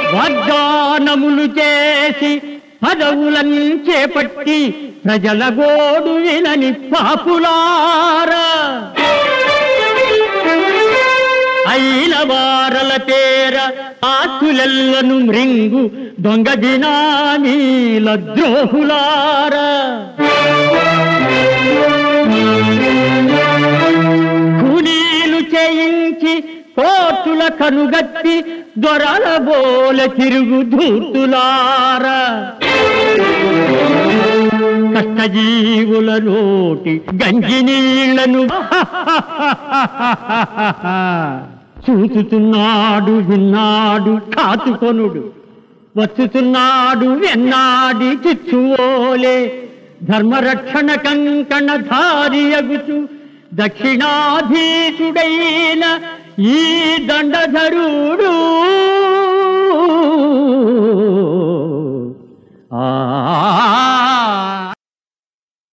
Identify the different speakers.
Speaker 1: వాగ్దానములు చేసి పదవులను చేపట్టి ప్రజల గోడు వినని పాపులారా అయిన వారల పేర ఆస్తులెల్లను మృంగు దొంగ దినామీల ద్రోహులారా కూలీలు చేయించి కోర్టుల కనుగత్తి దొరల బోల తిరుగు ధూర్తులారా కష్టజీవుల నోటి గంజి నీళ్లను చూచుతున్నాడు విన్నాడు కాచుకొనుడు వచ్చుతున్నాడు వెన్నాడి చిచ్చువోలే ధర్మరక్షణ కంకణ ధారియగుచు దక్షిణాధీశుడైన ఈ దండధరుడు ఆ